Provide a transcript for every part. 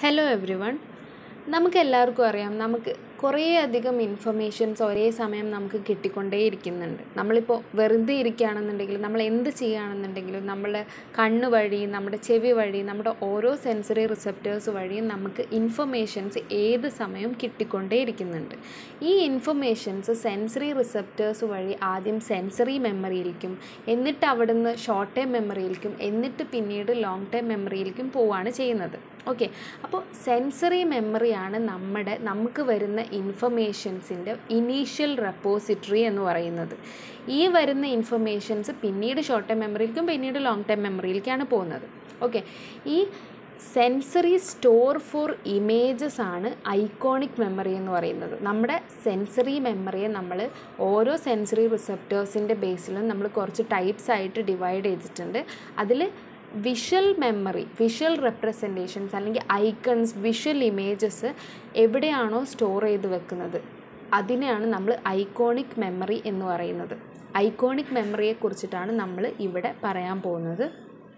hello every one നമുക്ക് എല്ലാവർക്കും അറിയാം നമുക്ക് കുറേ അധികം ഇൻഫർമേഷൻസ് ഒരേ സമയം നമുക്ക് കിട്ടിക്കൊണ്ടേയിരിക്കുന്നുണ്ട് നമ്മളിപ്പോൾ വെറുതെ ഇരിക്കുകയാണെന്നുണ്ടെങ്കിലും നമ്മൾ എന്ത് ചെയ്യുകയാണെന്നുണ്ടെങ്കിലും നമ്മുടെ കണ്ണ് വഴി നമ്മുടെ ചെവി വഴി നമ്മുടെ ഓരോ സെൻസറി റിസപ്റ്റേഴ്സ് വഴിയും നമുക്ക് ഇൻഫർമേഷൻസ് ഏത് സമയവും കിട്ടിക്കൊണ്ടേയിരിക്കുന്നുണ്ട് ഈ ഇൻഫർമേഷൻസ് സെൻസറി റിസപ്റ്റേഴ്സ് വഴി ആദ്യം സെൻസറി മെമ്മറിയിലേക്കും എന്നിട്ട് അവിടുന്ന് ഷോർട്ട് ടൈം മെമ്മറിയിലേക്കും എന്നിട്ട് പിന്നീട് ലോങ് ടൈം മെമ്മറിയിലേക്കും പോവുകയാണ് ചെയ്യുന്നത് ഓക്കെ അപ്പോൾ സെൻസറി മെമ്മറിയാണ് നമ്മുടെ നമുക്ക് വരുന്ന ഇൻഫർമേഷൻസിൻ്റെ ഇനീഷ്യൽ റെപ്പോസിറ്ററി എന്ന് പറയുന്നത് ഈ വരുന്ന ഇൻഫർമേഷൻസ് പിന്നീട് ഷോർട്ട് ടൈം മെമ്മറിയിലേക്കും പിന്നീട് ലോങ് ടൈം മെമ്മറിയിലേക്കാണ് പോകുന്നത് ഓക്കെ ഈ സെൻസറി സ്റ്റോർ ഫോർ ഇമേജസ് ആണ് ഐക്കോണിക് മെമ്മറി എന്ന് പറയുന്നത് നമ്മുടെ സെൻസറി മെമ്മറിയെ നമ്മൾ ഓരോ സെൻസറി റിസപ്റ്റേഴ്സിൻ്റെ ബേസിലും നമ്മൾ കുറച്ച് ടൈപ്സ് ആയിട്ട് ഡിവൈഡ് ചെയ്തിട്ടുണ്ട് അതിൽ വിഷ്വൽ മെമ്മറി വിഷ്വൽ റെപ്രസെൻറ്റേഷൻസ് അല്ലെങ്കിൽ ഐക്കൺസ് വിഷ്വൽ ഇമേജസ് എവിടെയാണോ സ്റ്റോർ ചെയ്ത് വെക്കുന്നത് അതിനെയാണ് നമ്മൾ ഐക്കോണിക് മെമ്മറി എന്ന് പറയുന്നത് ഐക്കോണിക് മെമ്മറിയെ കുറിച്ചിട്ടാണ് നമ്മൾ ഇവിടെ പറയാൻ പോകുന്നത്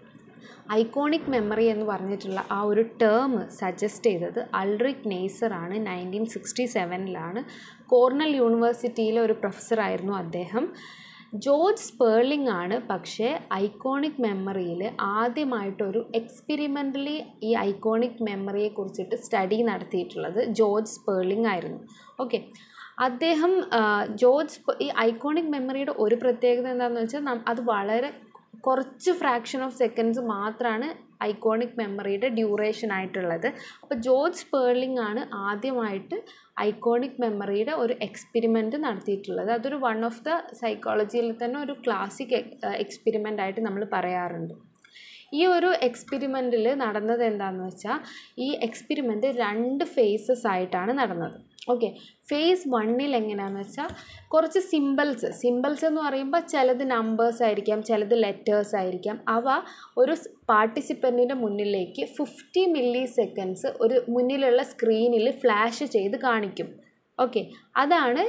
ഐക്കോണിക് മെമ്മറി എന്ന് പറഞ്ഞിട്ടുള്ള ആ ഒരു ടേം സജസ്റ്റ് ചെയ്തത് അൾറിക് നെയ്സറാണ് നയൻറ്റീൻ സിക്സ്റ്റി സെവനിലാണ് കോർണൽ യൂണിവേഴ്സിറ്റിയിലെ ഒരു പ്രൊഫസറായിരുന്നു അദ്ദേഹം ജോർജ് സ്പേർലിംഗ് ആണ് പക്ഷേ ഐക്കോണിക് മെമ്മറിയിൽ ആദ്യമായിട്ടൊരു എക്സ്പെരിമെൻ്റലി ഈ ഐക്കോണിക് മെമ്മറിയെ കുറിച്ചിട്ട് സ്റ്റഡി നടത്തിയിട്ടുള്ളത് ജോർജ് സ്പേർലിംഗ് ആയിരുന്നു ഓക്കെ അദ്ദേഹം ജോർജ് ഈ ഐക്കോണിക് മെമ്മറിയുടെ ഒരു പ്രത്യേകത എന്താണെന്ന് വെച്ചാൽ അത് വളരെ കുറച്ച് ഫ്രാക്ഷൻ ഓഫ് സെക്കൻഡ്സ് മാത്രമാണ് ഐക്കോണിക് മെമ്മറിയുടെ ഡ്യൂറേഷൻ ആയിട്ടുള്ളത് അപ്പോൾ ജോർജ് സ്പേർലിംഗ് ആണ് ആദ്യമായിട്ട് ഐക്കോണിക് മെമ്മറിയുടെ ഒരു എക്സ്പെരിമെൻറ്റ് നടത്തിയിട്ടുള്ളത് അതൊരു വൺ ഓഫ് ദ സൈക്കോളജിയിൽ തന്നെ ഒരു ക്ലാസിക് എക്സ്പെരിമെൻ്റ് ആയിട്ട് നമ്മൾ പറയാറുണ്ട് ഈ ഒരു എക്സ്പെരിമെൻറ്റിൽ നടന്നത് എന്താണെന്ന് വെച്ചാൽ ഈ എക്സ്പെരിമെൻറ്റ് രണ്ട് ഫേസസ് ആയിട്ടാണ് നടന്നത് ഓക്കെ ഫേസ് വണ്ണിൽ എങ്ങനെയാണെന്ന് വെച്ചാൽ കുറച്ച് സിമ്പിൾസ് സിമ്പിൾസ് എന്ന് പറയുമ്പോൾ ചിലത് നമ്പേഴ്സ് ആയിരിക്കാം ചിലത് ലെറ്റേഴ്സ് ആയിരിക്കാം അവ ഒരു പാർട്ടിസിപ്പൻറ്റിൻ്റെ മുന്നിലേക്ക് ഫിഫ്റ്റി മില്ലി സെക്കൻഡ്സ് ഒരു മുന്നിലുള്ള സ്ക്രീനിൽ ഫ്ലാഷ് ചെയ്ത് കാണിക്കും ഓക്കെ അതാണ്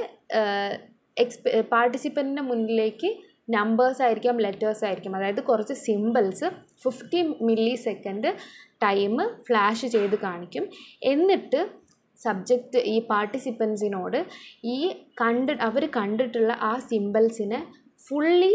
എക്സ്പെ പാർട്ടിസിപ്പൻറ്റിൻ്റെ മുന്നിലേക്ക് നമ്പേഴ്സ് ആയിരിക്കാം ലെറ്റേഴ്സ് ആയിരിക്കും അതായത് കുറച്ച് symbols fifty millisecond time flash ചെയ്ത് കാണിക്കും എന്നിട്ട് സബ്ജക്റ്റ് ഈ പാർട്ടിസിപ്പൻസിനോട് ഈ കണ്ട് അവർ കണ്ടിട്ടുള്ള ആ സിമ്പിൾസിനെ ഫുള്ളി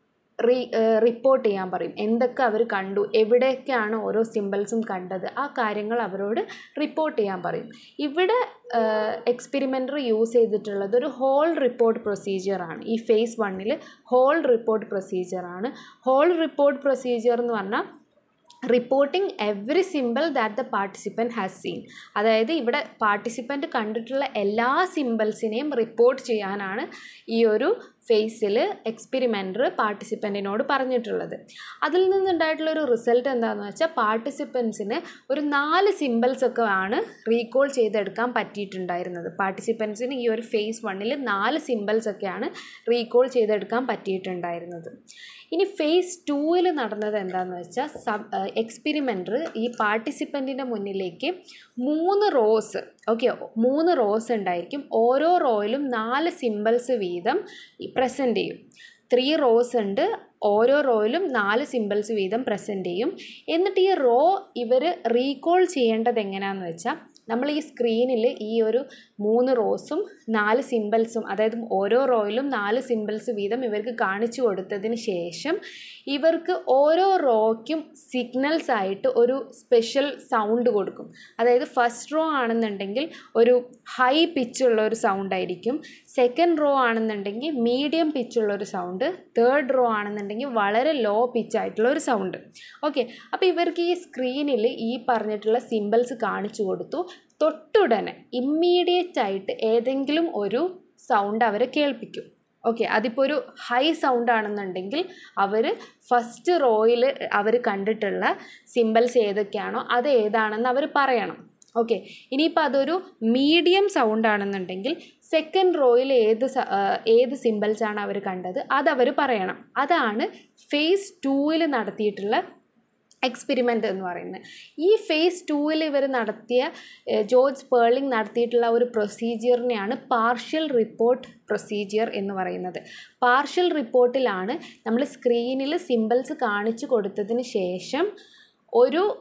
റീ റിപ്പോർട്ട് ചെയ്യാൻ പറയും എന്തൊക്കെ അവർ കണ്ടു എവിടെയൊക്കെയാണ് ഓരോ സിമ്പിൾസും കണ്ടത് ആ കാര്യങ്ങൾ അവരോട് റിപ്പോർട്ട് ചെയ്യാൻ പറയും ഇവിടെ എക്സ്പെരിമെൻ്റർ യൂസ് ചെയ്തിട്ടുള്ളത് ഒരു ഹോൾ റിപ്പോർട്ട് പ്രൊസീജിയറാണ് ഈ ഫേസ് വണ്ണിൽ ഹോൾ റിപ്പോർട്ട് പ്രൊസീജിയറാണ് ഹോൾ റിപ്പോർട്ട് പ്രൊസീജിയർ എന്ന് പറഞ്ഞാൽ reporting every symbol that the participant has seen അതായത് ഇവിടെ പാർട്ടിസിപ്പൻറ്റ് കണ്ടിട്ടുള്ള എല്ലാ സിമ്പിൾസിനെയും റിപ്പോർട്ട് ചെയ്യാനാണ് ഈ ഒരു ഫേസിൽ എക്സ്പെരിമെൻ്റർ പാർട്ടിസിപ്പൻറ്റിനോട് പറഞ്ഞിട്ടുള്ളത് അതിൽ നിന്നുണ്ടായിട്ടുള്ള ഒരു റിസൾട്ട് എന്താണെന്ന് വെച്ചാൽ പാർട്ടിസിപ്പൻസിന് ഒരു നാല് സിമ്പിൾസ് ഒക്കെ ആണ് റീകോൾ ചെയ്തെടുക്കാൻ പറ്റിയിട്ടുണ്ടായിരുന്നത് പാർട്ടിസിപ്പൻസിന് ഈ ഒരു ഫേസ് വണ്ണിൽ നാല് സിമ്പിൾസ് ഒക്കെയാണ് റീകോൾ ചെയ്തെടുക്കാൻ പറ്റിയിട്ടുണ്ടായിരുന്നത് ഇനി ഫേസ് ടൂവിൽ നടന്നത് എന്താണെന്ന് വെച്ചാൽ സബ് എക്സ്പെരിമെൻ്റർ ഈ പാർട്ടിസിപ്പൻറ്റിൻ്റെ മുന്നിലേക്ക് മൂന്ന് റോസ് ഓക്കെ മൂന്ന് റോസ് ഉണ്ടായിരിക്കും ഓരോ റോയിലും നാല് സിമ്പിൾസ് വീതം പ്രസൻറ്റ് ചെയ്യും ത്രീ റോസ് ഉണ്ട് ഓരോ റോയിലും നാല് സിമ്പിൾസ് വീതം പ്രസൻറ്റ് ചെയ്യും എന്നിട്ട് ഈ റോ ഇവർ റീകോൾ ചെയ്യേണ്ടത് എങ്ങനെയാണെന്ന് വെച്ചാൽ നമ്മൾ ഈ സ്ക്രീനിൽ ഈ ഒരു മൂന്ന് റോസും നാല് സിമ്പിൾസും അതായത് ഓരോ റോയിലും നാല് സിമ്പിൾസ് വീതം ഇവർക്ക് കാണിച്ചു കൊടുത്തതിന് ശേഷം ഇവർക്ക് ഓരോ റോയ്ക്കും സിഗ്നൽസ് ആയിട്ട് ഒരു സ്പെഷ്യൽ സൗണ്ട് കൊടുക്കും അതായത് ഫസ്റ്റ് റോ ആണെന്നുണ്ടെങ്കിൽ ഒരു ഹൈ പിച്ചുള്ള ഒരു സൗണ്ട് ആയിരിക്കും സെക്കൻഡ് റോ ആണെന്നുണ്ടെങ്കിൽ മീഡിയം പിച്ചുള്ള ഒരു സൗണ്ട് തേർഡ് റോ ആണെന്നുണ്ടെങ്കിൽ വളരെ ലോ പിച്ചായിട്ടുള്ള ഒരു സൗണ്ട് ഓക്കെ അപ്പോൾ ഇവർക്ക് ഈ സ്ക്രീനിൽ ഈ പറഞ്ഞിട്ടുള്ള സിമ്പിൾസ് കാണിച്ചു കൊടുത്തു തൊട്ടുടനെ ഇമ്മീഡിയറ്റ് ആയിട്ട് ഏതെങ്കിലും ഒരു സൗണ്ട് അവരെ കേൾപ്പിക്കും ഓക്കെ അതിപ്പോൾ ഒരു ഹൈ സൗണ്ട് ആണെന്നുണ്ടെങ്കിൽ അവർ ഫസ്റ്റ് റോയിൽ അവർ കണ്ടിട്ടുള്ള സിമ്പിൾസ് ഏതൊക്കെയാണോ അത് ഏതാണെന്ന് അവർ പറയണം ഓക്കെ ഇനിയിപ്പോൾ അതൊരു മീഡിയം സൗണ്ട് ആണെന്നുണ്ടെങ്കിൽ സെക്കൻഡ് റോയിൽ ഏത് ഏത് സിമ്പിൾസ് ആണ് അവർ കണ്ടത് അതവർ പറയണം അതാണ് ഫേസ് ടൂവിൽ നടത്തിയിട്ടുള്ള എക്സ്പെരിമെൻ്റ് എന്ന് പറയുന്നത് ഈ ഫേസ് ടൂവിൽ ഇവർ നടത്തിയ ജോർജ് പേർലിംഗ് നടത്തിയിട്ടുള്ള ഒരു പ്രൊസീജിയറിനെയാണ് പാർഷ്യൽ റിപ്പോർട്ട് പ്രൊസീജിയർ എന്ന് പറയുന്നത് പാർഷ്യൽ റിപ്പോർട്ടിലാണ് നമ്മൾ സ്ക്രീനിൽ സിമ്പിൾസ് കാണിച്ചു കൊടുത്തതിന് ശേഷം ഒരു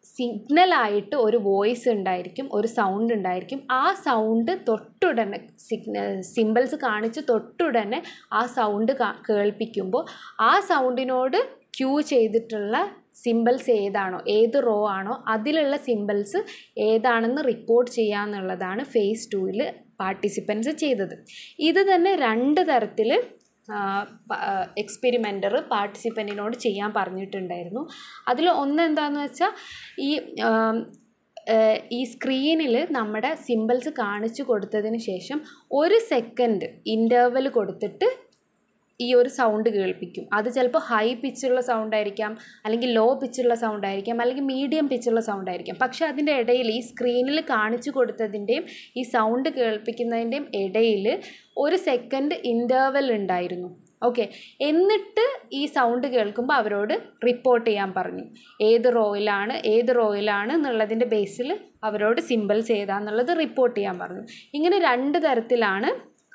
സിഗ്നലായിട്ട് ഒരു വോയിസ് ഉണ്ടായിരിക്കും ഒരു സൗണ്ട് ഉണ്ടായിരിക്കും ആ സൗണ്ട് തൊട്ടുടനെ സിഗ്ന സിമ്പിൾസ് കാണിച്ച് തൊട്ടുടനെ ആ സൗണ്ട് കേൾപ്പിക്കുമ്പോൾ ആ സൗണ്ടിനോട് ക്യൂ ചെയ്തിട്ടുള്ള സിമ്പിൾസ് ഏതാണോ ഏത് റോ ആണോ അതിലുള്ള സിമ്പിൾസ് ഏതാണെന്ന് റിപ്പോർട്ട് ചെയ്യുക എന്നുള്ളതാണ് ഫേസ് ടൂവിൽ പാർട്ടിസിപ്പൻസ് ചെയ്തത് ഇത് തന്നെ രണ്ട് തരത്തിൽ എക്സ്പെരിമെൻ്റർ പാർട്ടിസിപ്പൻറ്റിനോട് ചെയ്യാൻ പറഞ്ഞിട്ടുണ്ടായിരുന്നു അതിൽ ഒന്ന് എന്താണെന്ന് വെച്ചാൽ ഈ ഈ സ്ക്രീനിൽ നമ്മുടെ സിമ്പിൾസ് കാണിച്ചു കൊടുത്തതിന് ശേഷം ഒരു സെക്കൻഡ് ഇൻ്റർവൽ കൊടുത്തിട്ട് ഈ ഒരു സൗണ്ട് കേൾപ്പിക്കും അത് ചിലപ്പോൾ ഹൈ പിച്ചുള്ള സൗണ്ട് ആയിരിക്കാം അല്ലെങ്കിൽ ലോ പിച്ചുള്ള സൗണ്ട് ആയിരിക്കാം അല്ലെങ്കിൽ മീഡിയം പിച്ചുള്ള സൗണ്ട് ആയിരിക്കാം പക്ഷെ അതിൻ്റെ ഇടയിൽ ഈ സ്ക്രീനിൽ കാണിച്ചു കൊടുത്തതിൻ്റെയും ഈ സൗണ്ട് കേൾപ്പിക്കുന്നതിൻ്റെയും ഇടയിൽ ഒരു സെക്കൻഡ് ഇൻ്റർവൽ ഉണ്ടായിരുന്നു ഓക്കെ എന്നിട്ട് ഈ സൗണ്ട് കേൾക്കുമ്പോൾ അവരോട് റിപ്പോർട്ട് ചെയ്യാൻ പറഞ്ഞു ഏത് റോയിലാണ് ഏത് റോയിലാണ് എന്നുള്ളതിൻ്റെ ബേസിൽ അവരോട് സിമ്പിൾസ് ഏതാന്നുള്ളത് റിപ്പോർട്ട് ചെയ്യാൻ പറഞ്ഞു ഇങ്ങനെ രണ്ട് തരത്തിലാണ്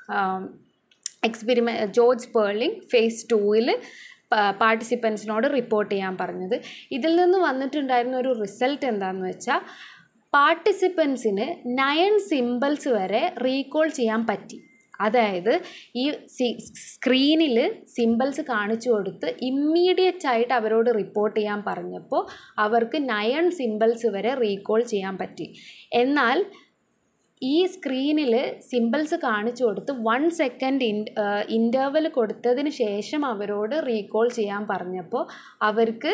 എക്സ്പെരിമെ ജോർജ് പേർലിംഗ് ഫേസ് ടൂവിൽ പാർട്ടിസിപ്പൻസിനോട് റിപ്പോർട്ട് ചെയ്യാൻ പറഞ്ഞത് ഇതിൽ നിന്ന് വന്നിട്ടുണ്ടായിരുന്ന ഒരു റിസൾട്ട് എന്താണെന്ന് വെച്ചാൽ പാർട്ടിസിപ്പൻസിന് നയൻ സിമ്പിൾസ് വരെ റീകോൾ ചെയ്യാൻ പറ്റി അതായത് ഈ സ്ക്രീനിൽ സിമ്പിൾസ് കാണിച്ചു കൊടുത്ത് ഇമ്മീഡിയറ്റ് ആയിട്ട് അവരോട് റിപ്പോർട്ട് ചെയ്യാൻ പറഞ്ഞപ്പോൾ അവർക്ക് നയൻ സിമ്പിൾസ് വരെ റീകോൾ ചെയ്യാൻ പറ്റി എന്നാൽ ഈ സ്ക്രീനിൽ സിമ്പിൾസ് കാണിച്ചു കൊടുത്ത് വൺ സെക്കൻഡ് ഇൻ ഇൻ്റർവൽ കൊടുത്തതിന് ശേഷം അവരോട് റീകോൾ ചെയ്യാൻ പറഞ്ഞപ്പോൾ അവർക്ക്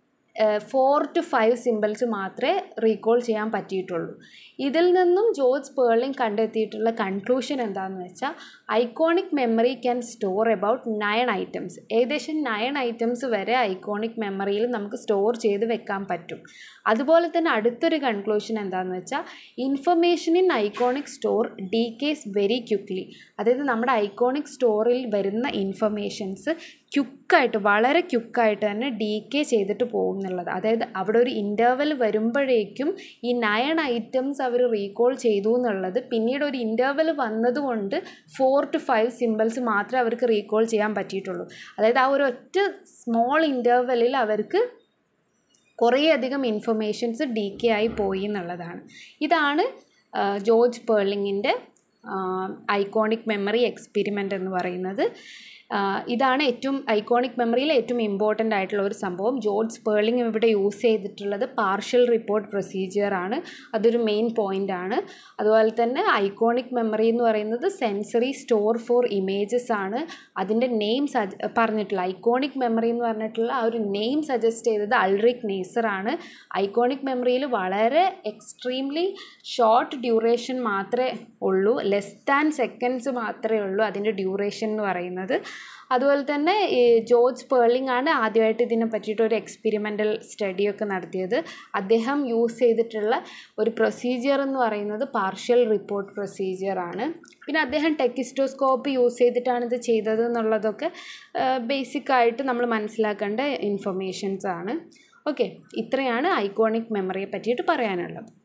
ഫോർ ടു ഫൈവ് സിമ്പിൾസ് മാത്രമേ റീകോൾ ചെയ്യാൻ പറ്റിയിട്ടുള്ളൂ ഇതിൽ നിന്നും ജോർജ് പേർലിംഗ് കണ്ടെത്തിയിട്ടുള്ള കൺക്ലൂഷൻ എന്താണെന്ന് വെച്ചാൽ iconic memory can store about nine items ഏകദേശം നയൻ ഐറ്റംസ് വരെ ഐക്കോണിക് മെമ്മറിയിൽ നമുക്ക് സ്റ്റോർ ചെയ്ത് വെക്കാൻ പറ്റും അതുപോലെ തന്നെ അടുത്തൊരു കൺക്ലൂഷൻ എന്താണെന്ന് വെച്ചാൽ information in iconic store decays very quickly അതായത് നമ്മുടെ ഐക്കോണിക് സ്റ്റോറിൽ വരുന്ന ഇൻഫർമേഷൻസ് ക്യുക്കായിട്ട് വളരെ ക്യുക്കായിട്ട് തന്നെ ഡീക്കേ ചെയ്തിട്ട് പോകും എന്നുള്ളത് അതായത് അവിടെ ഒരു ഇൻ്റർവൽ വരുമ്പോഴേക്കും ഈ നയൻ ഐറ്റംസ് അവർ റീകോൾ ചെയ്തു എന്നുള്ളത് പിന്നീട് ഒരു ഇൻ്റർവൽ വന്നതുകൊണ്ട് ഫോർ ടു ഫൈവ് സിമ്പിൾസ് മാത്രമേ അവർക്ക് റീകോൾ ചെയ്യാൻ പറ്റിയിട്ടുള്ളൂ അതായത് ആ ഒരു ഒറ്റ സ്മോൾ ഇൻ്റർവെല്ലിൽ അവർക്ക് കുറേയധികം ഇൻഫർമേഷൻസ് ഡി കെ ആയി പോയി എന്നുള്ളതാണ് ഇതാണ് ജോർജ് പേർലിങ്ങിൻ്റെ ഐക്കോണിക് മെമ്മറി എക്സ്പെരിമെൻ്റ് എന്ന് പറയുന്നത് ഇതാണ് ഏറ്റവും ഐക്കോണിക് മെമ്മറിയിലെ ഏറ്റവും ഇമ്പോർട്ടൻ്റ് ആയിട്ടുള്ള ഒരു സംഭവം ജോർജ് പേർലിംഗ് ഇവിടെ യൂസ് ചെയ്തിട്ടുള്ളത് പാർഷ്യൽ റിപ്പോർട്ട് പ്രൊസീജിയർ ആണ് അതൊരു മെയിൻ പോയിൻ്റ് ആണ് അതുപോലെ തന്നെ ഐക്കോണിക് മെമ്മറി എന്ന് പറയുന്നത് സെൻസറി സ്റ്റോർ ഫോർ ഇമേജസ് ആണ് അതിൻ്റെ നെയിം സജ പറഞ്ഞിട്ടുള്ള ഐക്കോണിക് മെമ്മറി എന്ന് പറഞ്ഞിട്ടുള്ള ആ ഒരു നെയിം സജസ്റ്റ് ചെയ്തത് അൾറിക് നേസർ ആണ് ഐക്കോണിക് മെമ്മറിയിൽ വളരെ എക്സ്ട്രീംലി ഷോർട്ട് ഡ്യൂറേഷൻ മാത്രമേ ഉള്ളൂ ലെസ് ദാൻ സെക്കൻഡ്സ് മാത്രമേ ഉള്ളൂ അതിൻ്റെ ഡ്യൂറേഷൻ എന്ന് പറയുന്നത് അതുപോലെ തന്നെ ഈ ജോർജ് പേർലിംഗ് ആണ് ആദ്യമായിട്ട് ഇതിനെ പറ്റിയിട്ട് ഒരു എക്സ്പെരിമെൻ്റൽ സ്റ്റഡിയൊക്കെ നടത്തിയത് അദ്ദേഹം യൂസ് ചെയ്തിട്ടുള്ള ഒരു പ്രൊസീജിയർ എന്ന് പറയുന്നത് പാർഷ്യൽ റിപ്പോർട്ട് പ്രൊസീജിയർ ആണ് പിന്നെ അദ്ദേഹം ടെക്കിസ്റ്റോസ്കോപ്പ് യൂസ് ചെയ്തിട്ടാണ് ഇത് ചെയ്തത് എന്നുള്ളതൊക്കെ ബേസിക്കായിട്ട് നമ്മൾ മനസ്സിലാക്കേണ്ട ഇൻഫർമേഷൻസ് ആണ് ഓക്കെ ഇത്രയാണ് ഐക്കോണിക് മെമ്മറിയെ പറ്റിയിട്ട് പറയാനുള്ളത്